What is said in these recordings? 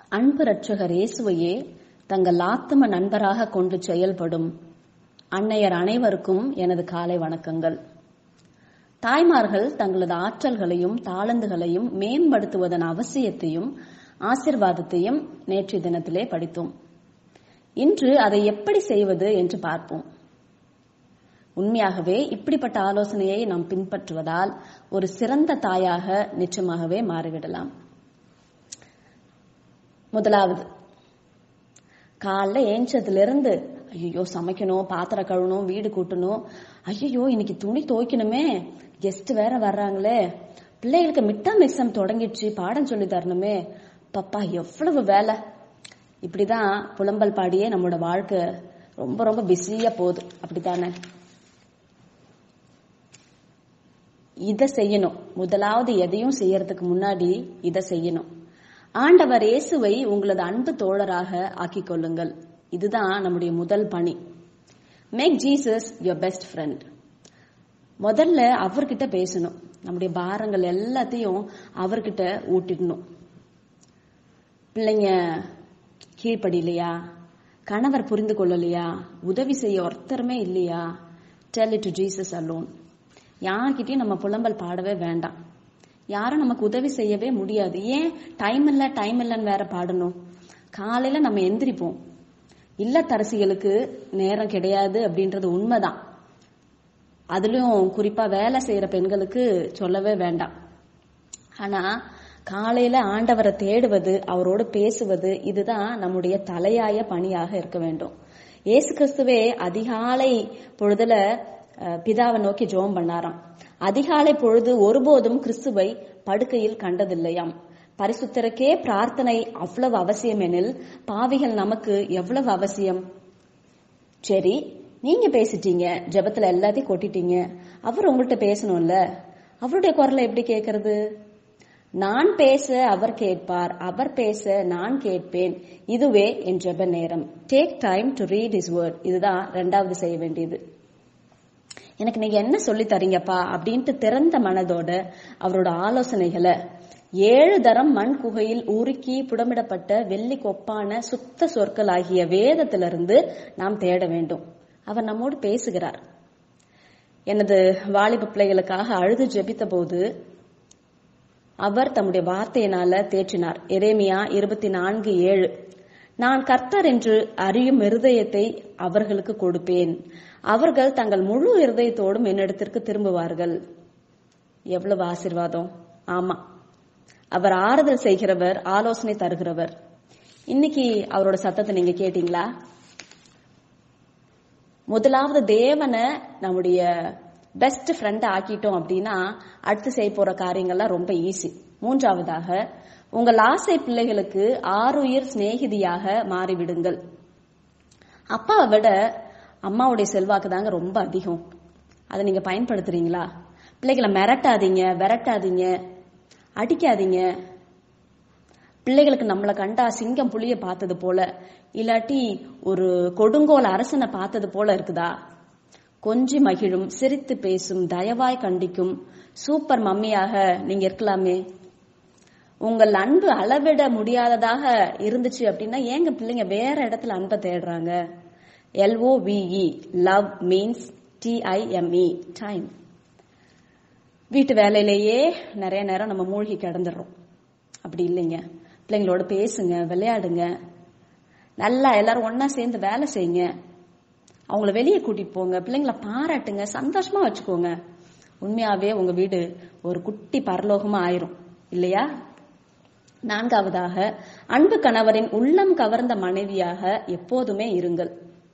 அன்பு ரட்சகர் இயேசுவையே தங்கள் ஆத்தும நண்பராக கொண்டு செயல்படும் அன்னையர் அனைவருக்கும் எனது காலை வணக்கங்கள் தாய்மார்கள் தங்களது ஆற்றல்களையும் தாளந்துகளையும் மேம்படுத்துவதன் அவசியத்தையும் ஆசிர்வாதத்தையும் நேற்றைய தினத்திலே படித்தோம் இன்று அதை எப்படி செய்வது என்று பார்ப்போம் உண்மையாகவே இப்படிப்பட்ட ஆலோசனையை நாம் பின்பற்றுவதால் ஒரு சிறந்த தாயாக நிச்சயமாகவே மாறிவிடலாம் முதலாவது காலைல ஏஞ்சதிலிருந்து ஐயோ சமைக்கணும் பாத்திரம் கழுவணும் வீடு கூட்டணும் ஐயோ இன்னைக்கு துணி துவைக்கணுமே கெஸ்ட் வேற வர்றாங்களே பிள்ளைகளுக்கு மிட்டாம் எக்ஸாம் தொடங்கிடுச்சு பாடம் சொல்லி தரணுமே பப்பா எவ்வளவு வேலை இப்படிதான் புலம்பல் பாடியே நம்மளோட வாழ்க்கை ரொம்ப ரொம்ப பிஸியா போகுது அப்படித்தானே இத செய்யணும் முதலாவது எதையும் செய்யறதுக்கு முன்னாடி இத செய்யணும் ஆண்டவர் இயேசுவை உங்களது அன்பு தோழராக ஆக்கிக் கொள்ளுங்கள் இதுதான் நம்முடைய முதல் பணி make Jesus your best friend முதல்ல அவர்கிட்ட பேசணும் நம்முடைய பாரங்கள் எல்லாத்தையும் அவர்கிட்ட ஊட்டிடணும் பிள்ளைங்க கீழ்ப்படிலையா கணவர் புரிந்து கொள்ளலையா உதவி செய்ய ஒருத்தருமே இல்லையா tell it to Jesus alone யார்கிட்டயும் நம்ம புலம்பல் பாடவே வேண்டாம் யாரும் நமக்கு உதவி செய்யவே முடியாது ஏன் டைம் இல்ல டைம் இல்லைன்னு வேற பாடணும் காலையில நம்ம எந்திரிப்போம் இல்லத்தரசிகளுக்கு நேரம் கிடையாது அப்படின்றது உண்மைதான் அதுலயும் குறிப்பா வேலை செய்யற பெண்களுக்கு சொல்லவே வேண்டாம் ஆனா காலையில ஆண்டவரை தேடுவது அவரோடு பேசுவது இதுதான் நம்முடைய தலையாய பணியாக இருக்க வேண்டும் இயேசு கிறிஸ்துவே அதிகாலை பொழுதுல பிதாவை நோக்கி ஜோம் பண்ணாராம் அதிகாலை பொழுது ஒருபோதும் கிறிஸ்துவை படுக்கையில் கண்டதில்லையாம் பரிசுத்தருக்கே பிரார்த்தனை அவ்வளவு அவசியம் எனில் பாவிகள் நமக்கு எவ்வளவு அவசியம் சரி நீங்க பேசிட்டீங்க ஜபத்துல எல்லாத்தையும் கொட்டிட்டீங்க அவர் உங்கள்கிட்ட பேசணும்ல அவருடைய குரலை எப்படி கேட்கறது நான் பேச அவர் கேட்பார் அவர் பேச நான் கேட்பேன் இதுவே என் ஜெப நேரம் take time to read is word இதுதான் ரெண்டாவது செய்ய வேண்டியது எனக்கு நீங்க என்ன சொல்லி தரீங்கப்பா அப்படின்ட்டு திறந்த மனதோட அவரோட ஆலோசனைகளை ஏழு தரம் மண் குகையில் உருக்கி புடமிடப்பட்ட வெள்ளி கொப்பான சுத்த சொற்கள் ஆகிய வேதத்திலிருந்து நாம் தேட வேண்டும் அவர் நம்மோடு பேசுகிறார் எனது வாலிப பிள்ளைகளுக்காக அழுது ஜெபித்த போது அவர் தம்முடைய வார்த்தையினால தேற்றினார் எரேமியா இருபத்தி நான்கு ஏழு நான் கர்த்தர் என்று அறியும் இருதயத்தை அவர்களுக்கு கொடுப்பேன் அவர்கள் தங்கள் முழு இருதயத்தோடும் என்னிடத்திற்கு திரும்புவார்கள் எவ்வளவு ஆசிர்வாதம் ஆமா அவர் ஆறுதல் செய்கிறவர் ஆலோசனை தருகிறவர் இன்னைக்கு அவரோட சத்தத்தை நீங்க கேட்டீங்களா முதலாவது தேவனை நம்முடைய பெஸ்ட் ஃப்ரெண்ட் ஆக்கிட்டோம் அப்படின்னா அடுத்து செய்ய போற காரியங்கள்லாம் ரொம்ப ஈஸி மூன்றாவதாக உங்கள் ஆசை பிள்ளைகளுக்கு ஆறுயிர் சிநேகிதியாக மாறிவிடுங்கள் அப்பாவை விட அம்மாவுடைய செல்வாக்கு தாங்க ரொம்ப அதிகம் அதை நீங்க பயன்படுத்துறீங்களா பிள்ளைகளை மிரட்டாதீங்க விரட்டாதீங்க அடிக்காதீங்க பிள்ளைகளுக்கு நம்மளை கண்டா சிங்கம் புளிய பார்த்தது போல இல்லாட்டி ஒரு கொடுங்கோல் அரசனை பார்த்தது போல இருக்குதா கொஞ்சி மகிழும் சிரித்து பேசும் தயவாய் கண்டிக்கும் சூப்பர் மம்மியாக நீங்க இருக்கலாமே உங்கள் அன்பு அளவிட முடியாததாக இருந்துச்சு அப்படின்னா ஏங்க பிள்ளைங்க வேற இடத்துல அன்பை தேடுறாங்க L O V E love means T I M E time வீட்டு வேலையிலேயே நிறைய நேரம் நம்ம மூழ்கி கிடந்துடுறோம் அப்படி இல்லைங்க பிள்ளைங்களோட பேசுங்க விளையாடுங்க நல்லா எல்லாரும் ஒன்னா சேர்ந்து வேலை செய்யுங்க அவங்கள வெளியே கூட்டிட்டு போங்க பிள்ளைங்கள பாராட்டுங்க சந்தோஷமா வச்சுக்கோங்க உண்மையாவே உங்க வீடு ஒரு குட்டி பரலோகமா ஆயிரும் இல்லையா நான்காவதாக அன்பு கணவரின் உள்ளம் கவர்ந்த மனைவியாக எப்போதுமே இருங்கள்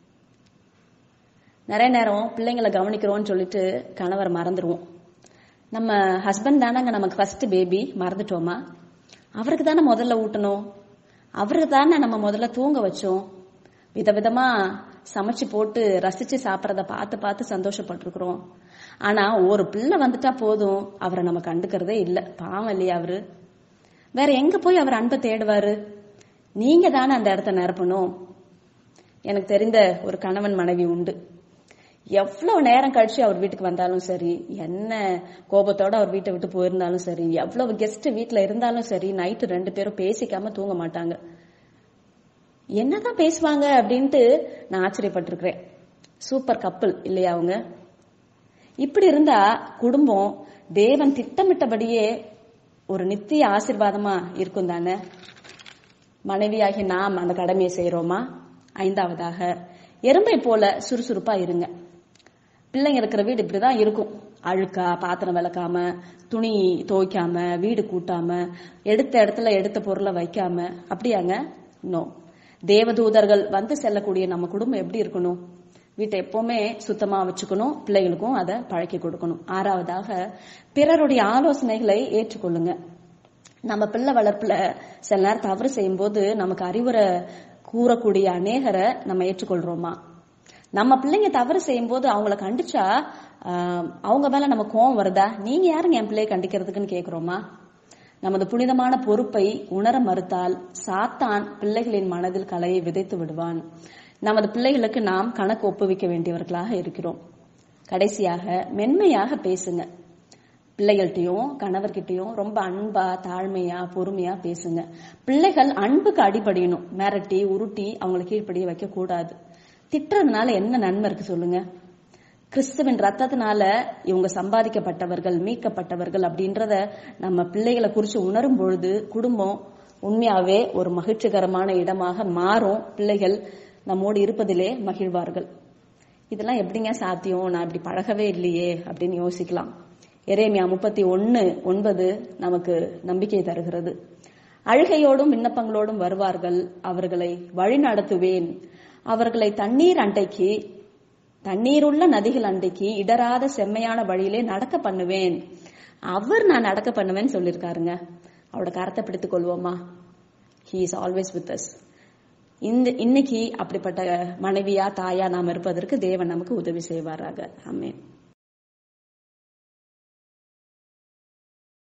நிறைய நேரம் பிள்ளைங்களை கவனிக்கிறோம்னு சொல்லிட்டு கணவர் மறந்துடுவோம் நம்ம ஹஸ்பண்ட் தானங்க நமக்கு ஃபர்ஸ்ட் பேபி மறந்துட்டோமா அவருக்கு தானே முதல்ல ஊட்டணும் அவருக்கு தானே நம்ம முதல்ல தூங்க வச்சோம் விதவிதமா சமைச்சு போட்டு ரசிச்சு சாப்பிட்றத பார்த்து பார்த்து சந்தோஷப்பட்டிருக்கிறோம் ஆனா ஒரு பிள்ளை வந்துட்டா போதும் அவரை நம்ம கண்டுக்கிறதே இல்லை பாவம் இல்லையா அவரு வேற எங்க போய் அவர் அன்பை தேடுவாரு நீங்க தானே அந்த இடத்த நிரப்பணும் எனக்கு தெரிந்த ஒரு கணவன் மனைவி உண்டு எவ்வளவு நேரம் கழிச்சு அவர் வீட்டுக்கு வந்தாலும் சரி என்ன கோபத்தோட அவர் வீட்டை விட்டு போயிருந்தாலும் சரி எவ்வளவு கெஸ்ட் வீட்டுல இருந்தாலும் சரி நைட்டு ரெண்டு பேரும் பேசிக்காம தூங்க மாட்டாங்க என்னதான் பேசுவாங்க அப்படின்ட்டு நான் ஆச்சரியப்பட்டிருக்கிறேன் சூப்பர் கப்பல் இல்லையா அவங்க இப்படி இருந்தா குடும்பம் தேவன் திட்டமிட்டபடியே ஒரு நித்திய ஆசிர்வாதமா இருக்கும் தானே மனைவியாகி நாம் அந்த கடமையை செய்யறோமா ஐந்தாவதாக எறும்பை போல சுறுசுறுப்பா இருங்க பிள்ளைங்க இருக்கிற வீடு இப்படிதான் இருக்கும் அழுக்கா பாத்திரம் விளக்காம துணி துவைக்காம வீடு கூட்டாம எடுத்த இடத்துல எடுத்த பொருளை வைக்காம அப்படியாங்க நோ தேவதூதர்கள் வந்து செல்லக்கூடிய நம்ம குடும்பம் எப்படி இருக்கணும் வீட்டை எப்பவுமே சுத்தமா வச்சுக்கணும் பிள்ளைகளுக்கும் அதை பழக்கி கொடுக்கணும் ஆறாவதாக பிறருடைய ஆலோசனைகளை ஏற்றுக்கொள்ளுங்க நம்ம பிள்ளை வளர்ப்புல சில நேரம் தவறு செய்யும்போது நமக்கு அறிவுரை கூறக்கூடிய அநேகரை நம்ம ஏற்றுக்கொள்றோமா நம்ம பிள்ளைங்க தவறு செய்யும்போது அவங்கள கண்டிச்சா ஆஹ், அவங்க மேல நம்ம கோவம் வருதா நீங்க யாருங்க என் பிள்ளைய கண்டிக்கிறதுக்குன்னு கேக்குறோமா நமது புனிதமான பொறுப்பை உணர மறுத்தால் சாத்தான் பிள்ளைகளின் மனதில் கலையை விதைத்து விடுவான் நமது பிள்ளைகளுக்கு நாம் கணக்கு ஒப்புவிக்க வேண்டியவர்களாக இருக்கிறோம் கடைசியாக மென்மையாக பேசுங்க பிள்ளைகள்கிட்டயும் கணவர்கிட்டயும் ரொம்ப அன்பா தாழ்மையா பொறுமையா பேசுங்க பிள்ளைகள் அன்புக்கு அடிபடியணும் மிரட்டி உருட்டி அவங்களை கீழ்ப்படிய வைக்க கூடாது திட்டுறதுனால என்ன நன்மை இருக்கு சொல்லுங்க கிறிஸ்துவின் ரத்தத்தினால இவங்க சம்பாதிக்கப்பட்டவர்கள் மீட்கப்பட்டவர்கள் அப்படின்றத நம்ம பிள்ளைகளை குறிச்சு உணரும் பொழுது குடும்பம் உண்மையாவே ஒரு மகிழ்ச்சிகரமான இடமாக மாறும் பிள்ளைகள் நம்மோடு இருப்பதிலே மகிழ்வார்கள் இதெல்லாம் எப்படிங்க சாத்தியம் நான் இப்படி பழகவே இல்லையே அப்படின்னு யோசிக்கலாம் எரேமியா முப்பத்தி ஒன்னு ஒன்பது நமக்கு நம்பிக்கை தருகிறது அழுகையோடும் விண்ணப்பங்களோடும் வருவார்கள் அவர்களை வழி நடத்துவேன் அவர்களை தண்ணீர் அண்டைக்கு தண்ணீருள்ள நதிகள் அண்டைக்கு இடராத செம்மையான வழியிலே நடக்க பண்ணுவேன் அவர் நான் நடக்க பண்ணுவேன்னு சொல்லியிருக்காருங்க அவரோட கரத்தை பிடித்துக் கொள்வோமா he is always with us இந்த இன்னைக்கு அப்படிப்பட்ட மனைவியா தாயா நாம் இருப்பதற்கு தேவன் நமக்கு உதவி செய்வாராக ஆமென்